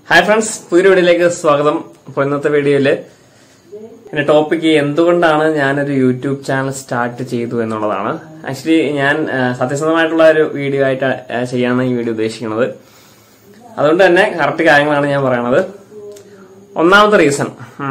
hi friends പുതിയൊരു വീഡിയോയിലേക്ക് സ്വാഗതം അപ്പോൾ ഇന്നത്തെ വീഡിയോയില് എന്റെ ടോപ്പിക്ക് എന്തുകൊണ്ടാണ് ഞാനൊരു യൂട്യൂബ് ചാനൽ സ്റ്റാർട്ട് ചെയ്തു എന്നുള്ളതാണ് ആക്ച്വലി ഞാൻ ആ, സത്യസന്ധമായിട്ടുള്ള ഒരു വീഡിയോ ആയിട്ട് ആ, ചെയ്യാനാണ് ഈ വീഡിയോ ഉദ്ദേശിക്കുന്നത് അതുകൊണ്ട് തന്നെ കറക്റ്റ് കാര്യങ്ങളാണ് ഞാൻ പറയണത് ഒന്നാമത്തെ റീസൺ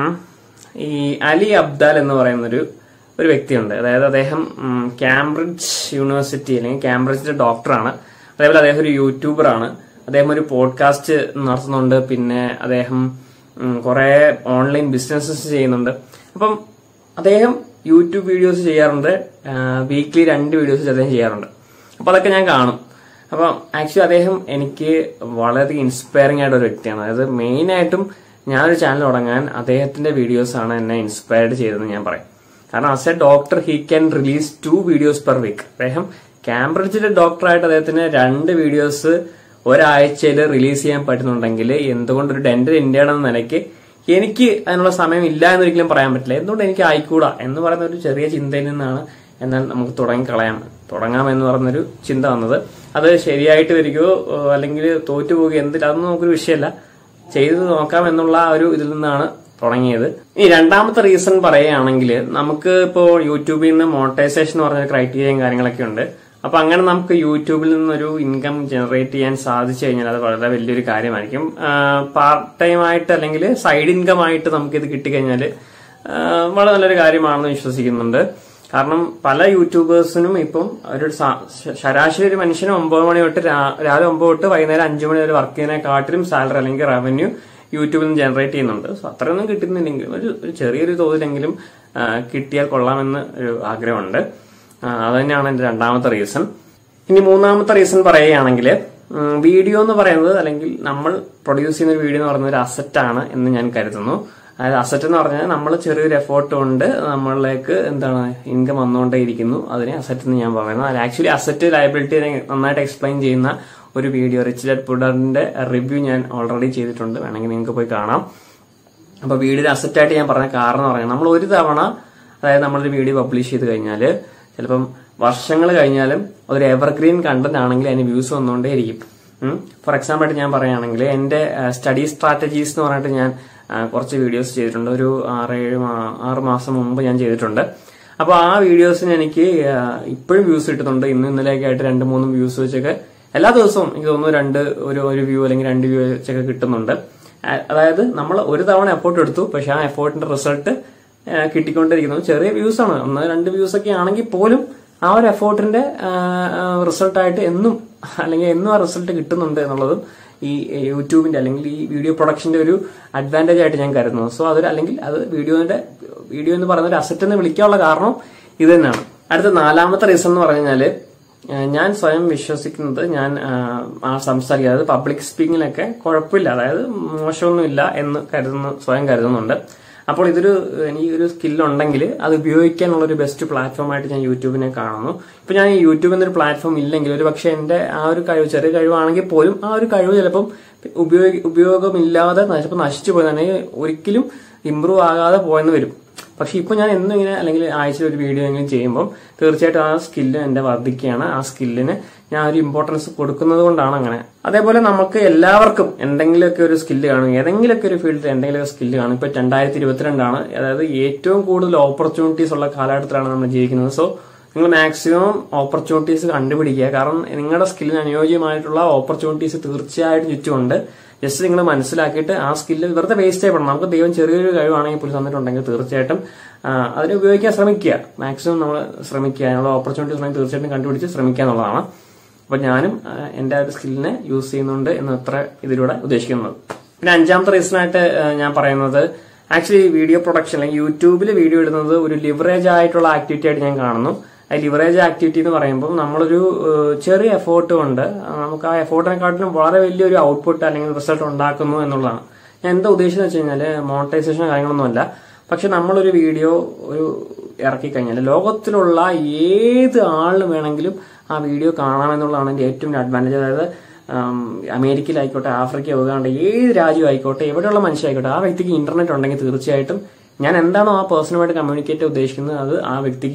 ഈ അലി അബ്ദാൽ എന്ന് പറയുന്നൊരു ഒരു വ്യക്തിയുണ്ട് അതായത് അദ്ദേഹം ഉം, കാംബ്രിഡ്ജ് യൂണിവേഴ്സിറ്റി അല്ലെങ്കിൽ കാംബ്രിഡ്ജിന്റെ ഡോക്ടറാണ് അതേപോലെ അദ്ദേഹം ഒരു യൂട്യൂബറാണ് അദ്ദേഹം ഒരു പോഡ്കാസ്റ്റ് നടത്തുന്നുണ്ട് പിന്നെ അദ്ദേഹം ഉം, കുറെ ഓൺലൈൻ ബിസിനസ്സസ് ചെയ്യുന്നുണ്ട് അപ്പം അദ്ദേഹം യൂട്യൂബ് വീഡിയോസ് ചെയ്യാറുണ്ട് വീക്ക്ലി രണ്ട് വീഡിയോസ് അദ്ദേഹം ചെയ്യാറുണ്ട് അപ്പൊ അതൊക്കെ ഞാൻ കാണും അപ്പം ആക്ച്വലി അദ്ദേഹം എനിക്ക് വളരെയധികം ഇൻസ്പയറിംഗ് ആയിട്ട് ഒരു വ്യക്തിയാണ് അതായത് മെയിൻ ആയിട്ടും ഞാനൊരു ചാനൽ തുടങ്ങാൻ അദ്ദേഹത്തിന്റെ വീഡിയോസ് ആണ് എന്നെ ഇൻസ്പയർഡ് ചെയ്തതെന്ന് ഞാൻ പറയും കാരണം as a doctor he can release two videos per week അദ്ദേഹം കാംബ്രിഡ്ജിലെ ഡോക്ടറായിട്ട് അദ്ദേഹത്തിന് രണ്ട് വീഡിയോസ് ഒരാഴ്ചയിൽ റിലീസ് ചെയ്യാൻ പറ്റുന്നുണ്ടെങ്കിൽ എന്തുകൊണ്ട് ഒരു ഡെന്റൽ ഇന്ത്യയുടെ എന്ന നിലയ്ക്ക് എനിക്ക് അതിനുള്ള സമയം ഇല്ല എന്നൊരിക്കലും പറയാൻ പറ്റില്ല എന്തുകൊണ്ട് എനിക്ക് ആയിക്കൂടാ എന്ന് പറയുന്ന ഒരു ചെറിയ ചിന്തയിൽ നിന്നാണ് എന്നാൽ നമുക്ക് തുടങ്ങി കളയാം തുടങ്ങാം എന്ന് പറഞ്ഞൊരു ചിന്ത വന്നത് അത് ശരിയായിട്ട് വരികയോ ഏഹ് അല്ലെങ്കിൽ തോറ്റുപോകുകയോ എന്തില്ല അതൊന്നും നമുക്കൊരു വിഷയമല്ല ചെയ്തു നോക്കാം എന്നുള്ള ആ ഒരു ഇതിൽ നിന്നാണ് തുടങ്ങിയത് ഈ രണ്ടാമത്തെ റീസൺ പറയുകയാണെങ്കിൽ നമുക്ക് ഇപ്പോൾ യൂട്യൂബിൽ നിന്ന് മോണിറ്റൈസേഷൻ എന്ന് പറഞ്ഞ ക്രൈറ്റീരിയയും കാര്യങ്ങളൊക്കെ ഉണ്ട് അപ്പൊ അങ്ങനെ നമുക്ക് യൂട്യൂബിൽ നിന്നൊരു ഇൻകം ജനറേറ്റ് ചെയ്യാൻ സാധിച്ചു കഴിഞ്ഞാൽ അത് വളരെ വലിയൊരു കാര്യമായിരിക്കും പാർട്ട് ടൈം ആയിട്ട് അല്ലെങ്കിൽ സൈഡ് ഇൻകം ആയിട്ട് നമുക്ക് ഇത് കിട്ടിക്കഴിഞ്ഞാൽ വളരെ നല്ലൊരു കാര്യമാണെന്ന് വിശ്വസിക്കുന്നുണ്ട് കാരണം പല യൂട്യൂബേഴ്സിനും ഇപ്പം ഒരു സ- ശ- ശരാശരി ഒരു മനുഷ്യന് ഒമ്പത് മണി തൊട്ട് രാ- രാവിലെ ഒമ്പത് തൊട്ട് വൈകുന്നേരം അഞ്ചു മണി വരെ വർക്ക് ചെയ്യുന്നതിനെക്കാട്ടിലും സാലറി അല്ലെങ്കിൽ റവന്യൂ യൂട്യൂബിൽ നിന്ന് ജനറേറ്റ് ചെയ്യുന്നുണ്ട് സോ അത്രയൊന്നും കിട്ടുന്നില്ലെങ്കിലും ഒരു ഒരു ചെറിയൊരു തോതിലെങ്കിലും ആ, കിട്ടിയാൽ കൊള്ളാമെന്ന് ഒരു ആഗ്രഹമുണ്ട് ആ, അത് തന്നെയാണ് എന്റെ രണ്ടാമത്തെ റീസൺ ഇനി മൂന്നാമത്തെ റീസൺ പറയുകയാണെങ്കിൽ വീഡിയോ എന്ന് പറയുന്നത് അല്ലെങ്കിൽ നമ്മൾ പ്രൊഡ്യൂസ് ചെയ്യുന്ന ഒരു വീഡിയോ എന്ന് പറയുന്നത് ഒരു അസറ്റാണ് എന്ന് ഞാൻ കരുതുന്നു അതായത് അസറ്റ് എന്ന് പറഞ്ഞാൽ നമ്മൾ ചെറിയൊരു എഫേർട്ട് കൊണ്ട് നമ്മളിലേക്ക് എന്താണ് ഇൻകം വന്നുകൊണ്ടേയിരിക്കുന്നു അതിനെ അസറ്റ് എന്ന് ഞാൻ പറയുന്നത് അത് ആക്ച്വലി അസറ്റ് ലയബിലിറ്റി നന്നായിട്ട് എക്സ്പ്ലെയിൻ ചെയ്യുന്ന ഒരു വീഡിയോ റിച്ച് ഡാറ്റ് പുഡറിന്റെ റിവ്യൂ ഞാൻ ഓൾറെഡി ചെയ്തിട്ടുണ്ട് വേണമെങ്കിൽ നിങ്ങൾക്ക് പോയി കാണാം അപ്പൊ വീഡിയോ അസറ്റ് ആയിട്ട് ഞാൻ പറഞ്ഞ കാരണം എന്ന് പറയുന്നത് നമ്മൾ ഒരു തവണ അതായത് നമ്മളൊരു വീഡിയോ പബ്ലിഷ് ചെയ്ത് കഴിഞ്ഞാൽ ചിലപ്പം വർഷങ്ങൾ കഴിഞ്ഞാലും അതൊരു എവർഗ്രീൻ കണ്ടന്റ് ആണെങ്കിൽ അതിന് വ്യൂസ് വന്നുകൊണ്ടേയിരിക്കും ഫോർ എക്സാമ്പിൾ ആയിട്ട് ഞാൻ പറയുകയാണെങ്കിൽ എന്റെ സ്റ്റഡി സ്ട്രാറ്റജീസ് എന്ന് പറഞ്ഞിട്ട് ഞാൻ ആ, കുറച്ച് വീഡിയോസ് ചെയ്തിട്ടുണ്ട് ഒരു ആറേഴ് മാ- ആറ് മാസം മുമ്പ് ഞാൻ ചെയ്തിട്ടുണ്ട് അപ്പൊ ആ വീഡിയോസിന് എനിക്ക് ആ, ഇപ്പോഴും വ്യൂസ് കിട്ടുന്നുണ്ട് ഇന്നും ഇന്നലെയൊക്കെ ആയിട്ട് രണ്ട് മൂന്നും വ്യൂസ് വെച്ചൊക്കെ എല്ലാ ദിവസവും എനിക്ക് തോന്നുന്നു രണ്ട് ഒരു ഒരു വ്യൂ അല്ലെങ്കിൽ രണ്ട് വ്യൂ വെച്ചൊക്കെ കിട്ടുന്നുണ്ട് ആ- അതായത് നമ്മൾ ഒരു തവണ എഫോർട്ട് എടുത്തു പക്ഷെ ആ എഫോർട്ടിന്റെ റിസൾട്ട് കിട്ടിക്കൊണ്ടിരിക്കുന്നത് ചെറിയ വ്യൂസ് ആണ് ഒന്ന് രണ്ട് വ്യൂസ് ഒക്കെ ആണെങ്കിൽ പോലും ആ ഒരു എഫോർട്ടിന്റെ റിസൾട്ടായിട്ട് എന്നും അല്ലെങ്കിൽ എന്നും ആ റിസൾട്ട് കിട്ടുന്നുണ്ട് എന്നുള്ളതും ഈ യൂട്യൂബിന്റെ അല്ലെങ്കിൽ ഈ വീഡിയോ പ്രൊഡക്ഷന്റെ ഒരു അഡ്വാൻറ്റേജ് ആയിട്ട് ഞാൻ കരുതുന്നു സോ അതൊരു അല്ലെങ്കിൽ അത് വീഡിയോന്റെ വീഡിയോ എന്ന് പറയുന്ന ഒരു അസറ്റ് എന്ന് വിളിക്കാനുള്ള കാരണം ഇത് തന്നെയാണ് അടുത്ത നാലാമത്തെ റീസൺ എന്ന് പറഞ്ഞു കഴിഞ്ഞാല് ഏഹ് ഞാൻ സ്വയം വിശ്വസിക്കുന്നത് ഞാൻ ആഹ്, ആ സംസാരിക്കുക അതായത് പബ്ലിക് സ്പീക്കിങ്ങിലൊക്കെ കുഴപ്പമില്ല അതായത് മോശമൊന്നുമില്ല എന്ന് കരുതുന്നു സ്വയം കരുതുന്നുണ്ട് അപ്പോൾ ഇതൊരു എനിക്ക് ഒരു സ്കില്ലുണ്ടെങ്കിൽ അത് ഉപയോഗിക്കാനുള്ള ഒരു ബെസ്റ്റ് പ്ലാറ്റ്ഫോം ആയിട്ട് ഞാൻ യൂട്യൂബിനെ കാണുന്നു ഇപ്പൊ ഞാൻ ഈ യൂട്യൂബ് എന്നൊരു പ്ലാറ്റ്ഫോം ഇല്ലെങ്കിൽ ഒരു പക്ഷെ എന്റെ ആ ഒരു കഴിവ് ചെറിയ കഴിവാണെങ്കിൽ പോലും ആ ഒരു കഴിവ് ചിലപ്പം ഉപയോഗ ഉപയോഗമില്ലാതെ ചിലപ്പോൾ നശിച്ചു പോയി ഒരിക്കലും ഇമ്പ്രൂവ് ആകാതെ പോയെന്ന് വരും പക്ഷെ ഇപ്പൊ ഞാൻ എന്നും ഇങ്ങനെ അല്ലെങ്കിൽ ആഴ്ചയിൽ ഒരു വീഡിയോ എങ്കിലും ചെയ്യുമ്പോൾ തീർച്ചയായിട്ടും ആ സ്കില്ല് എന്റെ വർദ്ധിക്കുകയാണ് ആ സ്കില്ലിന് ഞാൻ ഒരു ഇമ്പോർട്ടൻസ് കൊടുക്കുന്നത് കൊണ്ടാണ് അങ്ങനെ അതേപോലെ നമുക്ക് എല്ലാവർക്കും എന്തെങ്കിലുമൊക്കെ ഒരു സ്കില്ല് കാണും ഏതെങ്കിലുമൊക്കെ ഒരു ഫീൽഡിൽ എന്തെങ്കിലുമൊക്കെ സ്കില്ല് കാണും ഇപ്പൊ രണ്ടായിരത്തി ഇരുപത്തിരണ്ടാണ് അതായത് ഏറ്റവും കൂടുതൽ ഓപ്പർച്യൂണിറ്റീസ് ഉള്ള കാലഘട്ടത്തിലാണ് നമ്മൾ ജീവിക്കുന്നത് സോ നിങ്ങൾ മാക്സിമം ഓപ്പർച്യൂണിറ്റീസ് കണ്ടുപിടിക്കുക കാരണം നിങ്ങളുടെ സ്കില്ലിന് അനുയോജ്യമായിട്ടുള്ള ഓപ്പർച്യൂണിറ്റീസ് തീർച്ചയായിട്ടും ചുറ്റുമുണ്ട് ജസ്റ്റ് നിങ്ങൾ മനസ്സിലാക്കിയിട്ട് ആ സ്കില്ല് വെറുതെ വേസ്റ്റ് ചെയ്യപ്പെടണം നമുക്ക് ദൈവം ചെറിയൊരു കഴിവാണെങ്കിൽ പോലും തന്നിട്ടുണ്ടെങ്കിൽ തീർച്ചയായിട്ടും ആ, അതിനെ ഉപയോഗിക്കാൻ ശ്രമിക്കുക മാക്സിമം നമ്മൾ ശ്രമിക്കുക അതിനുള്ള ഓപ്പർച്യൂണിറ്റീസ് ഉണ്ടെങ്കിൽ തീർച്ചയായിട്ടും കണ്ടുപിടിച്ച് ശ്രമിക്കുക എന്നുള്ളതാണ് അപ്പൊ ഞാനും ആ, എന്റെ ആ ഒരു സ്കില്ലിനെ യൂസ് ചെയ്യുന്നുണ്ട് എന്ന് അത്ര ഇതിലൂടെ ഉദ്ദേശിക്കുന്നത് പിന്നെ അഞ്ചാമത്തെ റീസൺ ആയിട്ട് ആ, ഞാൻ പറയുന്നത് ആക്ച്വലി വീഡിയോ പ്രൊഡക്ഷൻ അല്ലെങ്കിൽ യൂട്യൂബിൽ വീഡിയോ ഇടുന്നത് ഒരു ലിവറേജ് ആയിട്ടുള്ള ആക്ടിവിറ്റി ആയിട്ട് ഞാൻ കാണുന്നു ആ ലിവറേജ് ആക്ടിവിറ്റി എന്ന് പറയുമ്പോൾ നമ്മളൊരു ഏഹ്, ചെറിയ എഫോർട്ട് കൊണ്ട് ആ, നമുക്ക് ആ എഫോർട്ടിനെക്കാട്ടിലും വളരെ വലിയൊരു ഔട്ട്പുട്ട് അല്ലെങ്കിൽ റിസൾട്ട് ഉണ്ടാക്കുന്നു എന്നുള്ളതാണ് ഞാൻ എന്താ ഉദ്ദേശിച്ചെന്ന് വെച്ച് കഴിഞ്ഞാല് മോണിറ്റൈസേഷൻ കാര്യങ്ങളൊന്നുമല്ല പക്ഷെ നമ്മളൊരു വീഡിയോ ഒരു ഇറക്കി കഴിഞ്ഞാൽ ലോകത്തിലുള്ള ഏത് ആളിന് വേണമെങ്കിലും ആ വീഡിയോ കാണാമെന്നുള്ളതാണ് എന്റെ ഏറ്റവും അഡ്വാൻറ്റേജ് അതായത് ആം, അമേരിക്കയിലായിക്കോട്ടെ ആഫ്രിക്ക ഉഗാണ്ട ഏത് രാജ്യം ആയിക്കോട്ടെ എവിടെയുള്ള മനുഷ്യരായിക്കോട്ടെ ആ വ്യക്തിക്ക് ഇന്റർനെറ്റ് ഉണ്ടെങ്കിൽ തീർച്ചയായിട്ടും ഞാൻ എന്താണോ ആ പേഴ്സണുമായിട്ട് കമ്മ്യൂണിക്കേറ്റ് ഉദ്ദേശിക്കുന്നത് അത് ആ വ്യക്തിക്ക്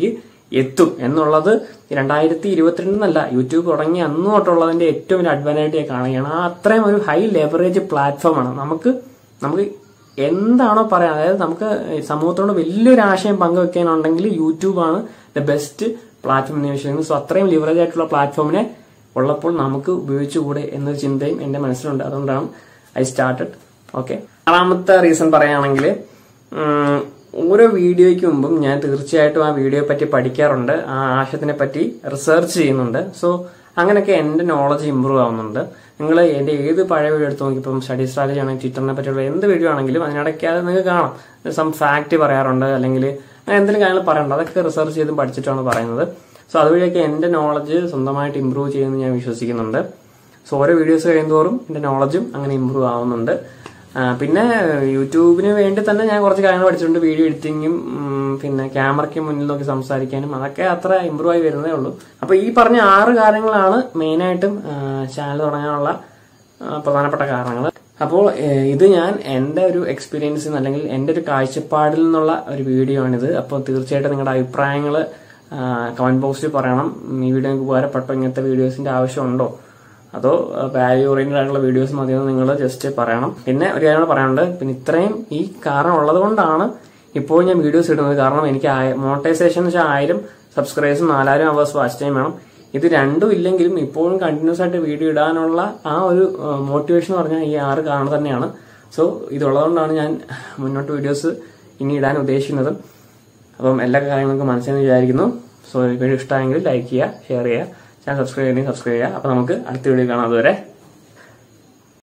എത്തും എന്നുള്ളത് രണ്ടായിരത്തി ഇരുപത്തിരണ്ടിനല്ല യൂട്യൂബ് തുടങ്ങി അന്ന് തൊട്ടുള്ളതിന്റെ ഏറ്റവും വലിയ അഡ്വാൻറ്റേജ് ഞാൻ കാണുകയാണ് ആ അത്രയും ഒരു ഹൈ ലെവറേജ് പ്ലാറ്റ്ഫോമാണ് നമുക്ക് നമുക്ക് എന്താണോ പറയാം അതായത് നമുക്ക് സമൂഹത്തോട് വലിയൊരു ആശയം പങ്കുവെക്കാനുണ്ടെങ്കിൽ യൂട്യൂബാണ് ദ ബെസ്റ്റ് പ്ലാറ്റ്ഫോം എന്ന് വിശ്വസിക്കുന്നു സോ അത്രയും ലിവറേജ് ആയിട്ടുള്ള പ്ലാറ്റ്ഫോമിനെ ഉള്ളപ്പോൾ നമുക്ക് ഉപയോഗിച്ചുകൂടെ എന്നൊരു ചിന്തയും എന്റെ മനസ്സിലുണ്ട് അതുകൊണ്ടാണ് ഐ സ്റ്റാർട്ടഡ് ഓക്കെ ആറാമത്തെ റീസൺ പറയുകയാണെങ്കിൽ ഉം, ഓരോ വീഡിയോയ്ക്ക് മുമ്പും ഞാൻ തീർച്ചയായിട്ടും ആ വീഡിയോയെ പറ്റി പഠിക്കാറുണ്ട് ആ ആശയത്തിനെ പറ്റി റിസർച്ച് ചെയ്യുന്നുണ്ട് സോ അങ്ങനെയൊക്കെ എന്റെ നോളജ് ഇമ്പ്രൂവ് ആവുന്നുണ്ട് നിങ്ങൾ എന്റെ ഏത് പഴയ വീഡിയോ എടുത്ത് നോക്കി ഇപ്പം സ്റ്റഡി സ്ട്രാറ്റജി ആണെങ്കിൽ ട്വിറ്ററിനെ പറ്റിയുള്ള എന്ത് വീഡിയോ ആണെങ്കിലും അതിനിടയ്ക്ക് അത് നിങ്ങൾക്ക് കാണാം സം ഫാക്ട് പറയാറുണ്ട് അല്ലെങ്കിൽ അങ്ങനെ എന്തെങ്കിലും കാര്യങ്ങൾ പറയാറുണ്ട് അതൊക്കെ റിസർച്ച് ചെയ്തും പഠിച്ചിട്ടാണ് പറയുന്നത് സോ അതുവഴിയൊക്കെ എന്റെ നോളജ് സ്വന്തമായിട്ട് ഇമ്പ്രൂവ് ചെയ്യുമെന്ന് ഞാൻ വിശ്വസിക്കുന്നുണ്ട് സോ ഓരോ വീഡിയോസ് കഴിയുന്തോറും എന്റെ നോളജും അങ്ങനെ ഇമ്പ്രൂവ് ആവുന്നുണ്ട് ആ, പിന്നെ യൂട്യൂബിന് വേണ്ടി തന്നെ ഞാൻ കുറച്ച് കാര്യങ്ങൾ പഠിച്ചിട്ടുണ്ട് വീഡിയോ എഡിറ്റിങ്ങും ഉം, പിന്നെ ക്യാമറയ്ക്ക് മുന്നിൽ നോക്കി സംസാരിക്കാനും അതൊക്കെ അത്ര ഇമ്പ്രൂവ് ആയി വരുന്നേ ഉള്ളൂ അപ്പൊ ഈ പറഞ്ഞ ആറ് കാര്യങ്ങളാണ് മെയിനായിട്ടും ചാനൽ തുടങ്ങാനുള്ള ആ, പ്രധാനപ്പെട്ട കാരണങ്ങൾ അപ്പോൾ ഏഹ്, ഇത് ഞാൻ എൻ്റെ ഒരു എക്സ്പീരിയൻസിൽ നിന്ന് അല്ലെങ്കിൽ എൻ്റെ ഒരു കാഴ്ചപ്പാടിൽ നിന്നുള്ള ഒരു വീഡിയോ ആണിത് അപ്പോൾ തീർച്ചയായിട്ടും നിങ്ങളുടെ അഭിപ്രായങ്ങൾ കമന്റ് ബോക്സിൽ പറയണം ഉം, ഈ വീഡിയോ നിങ്ങൾക്ക് ഉപകാരപ്പെട്ടോ ഇങ്ങനത്തെ വീഡിയോസിന്റെ ആവശ്യമുണ്ടോ അതോ വാല്യൂ ഓറിയന്റഡ് ആയിട്ടുള്ള വീഡിയോസ് മതിയെന്ന് നിങ്ങൾ ജസ്റ്റ് പറയണം പിന്നെ ഒരു കാര്യം കൂടെ പറയാനുണ്ട് പിന്നെ ഇത്രയും ഈ കാരണം ഉള്ളത് കൊണ്ടാണ് ഇപ്പോൾ ഞാൻ വീഡിയോസ് ഇടുന്നത് കാരണം എനിക്ക് മോണിറ്റൈസേഷൻ വെച്ചാൽ ആയിരം സബ്സ്ക്രൈബേഴ്സും നാലായിരം അവേഴ്സ് വാച്ച് ടൈം വേണം ഇത് രണ്ടും ഇല്ലെങ്കിലും ഇപ്പോഴും കണ്ടിന്യൂസ് ആയിട്ട് വീഡിയോ ഇടാനുള്ള ആ ഒരു മോട്ടിവേഷൻ എന്ന് പറഞ്ഞാൽ ഈ ആറ് കാരണം തന്നെയാണ് സോ ഇതുള്ളതുകൊണ്ടാണ് ഞാൻ മുന്നോട്ട് വീഡിയോസ് ഇനി ഇടാൻ ഉദ്ദേശിക്കുന്നത് അപ്പം എല്ലാ കാര്യങ്ങൾക്കും മനസ്സിലെന്ന് വിചാരിക്കുന്നു സോ വീഡിയോ ഇഷ്ടമായെങ്കിൽ ലൈക്ക് ചെയ്യുക ഷെയർ ചെയ്യുക ചാനൽ സബ്സ്ക്രൈബ് ചെയ്യണമെങ്കിൽ സബ്സ്ക്രൈബ് ചെയ്യുക അപ്പോൾ നമുക്ക് അടുത്ത വീഡിയോ കാണാം അതുവരെ